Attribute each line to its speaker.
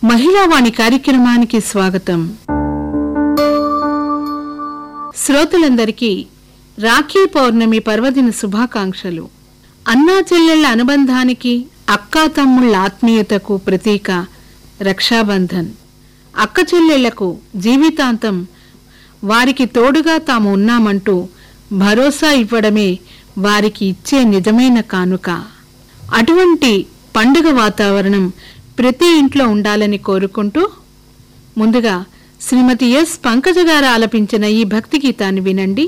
Speaker 1: మహిళావాణి కార్యక్రమానికి స్వాగతం శ్రోతలందరికీ రాఖీ పౌర్ణమి పర్వదిన శుభాకాంక్షలు అన్నా చెల్లెళ్ల అనుబంధానికి అక్కా తమ్ముళ్ల ఆత్మీయతకు ప్రతీక రక్షాబంధన్ అక్క చెల్లెళ్లకు జీవితాంతం వారికి తోడుగా తాము ఉన్నామంటూ భరోసా ఇవ్వడమే వారికి ఇచ్చే నిజమైన కానుక అటువంటి పండుగ వాతావరణం ప్రతి ఇంట్లో ఉండాలని కోరుకుంటూ ముందుగా శ్రీమతి ఎస్ పంకజ గారు ఆలపించిన ఈ భక్తి గీతాన్ని వినండి